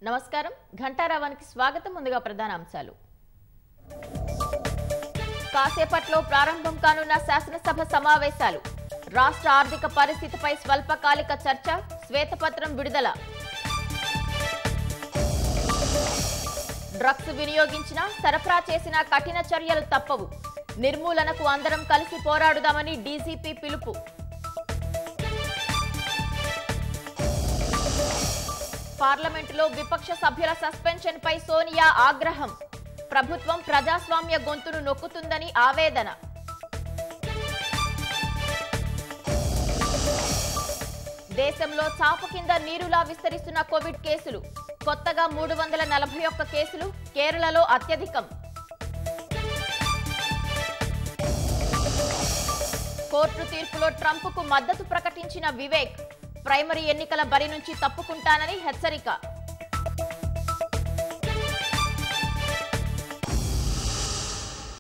నమస్కారం ఘంటారావానికి స్వాగతం ముందుగా ప్రధాన అంశాలు కాసేపట్లో ప్రారంభం కానున్న శాసనసభ సమావేశాలు రాష్ట్ర ఆర్థిక పరిస్థితిపై స్వల్పకాలిక చర్చ శ్వేతపత్రం విడుదల డ్రగ్స్ వినియోగించిన సరఫరా చేసిన కఠిన చర్యలు తప్పవు నిర్మూలనకు అందరం కలిసి పోరాడుదామని డీజీపీ పిలుపు పార్లమెంటులో విపక్ష సభ్యుల సస్పెన్షన్ పై సోనియా ఆగ్రహం ప్రభుత్వం ప్రజాస్వామ్య గొంతును నొక్కుతుందని ఆవేదన దేశంలో చాప కింద నీరులా విస్తరిస్తున్న కోవిడ్ కేసులు కొత్తగా మూడు వందల నలభై ఒక్క కేసులు కేరళలో అత్యధికం కోర్టు తీర్పులో ట్రంప్కు మద్దతు ప్రకటించిన వివేక్ ప్రైమరీ ఎన్నికల బరి నుంచి తప్పుకుంటానని హెచ్చరిక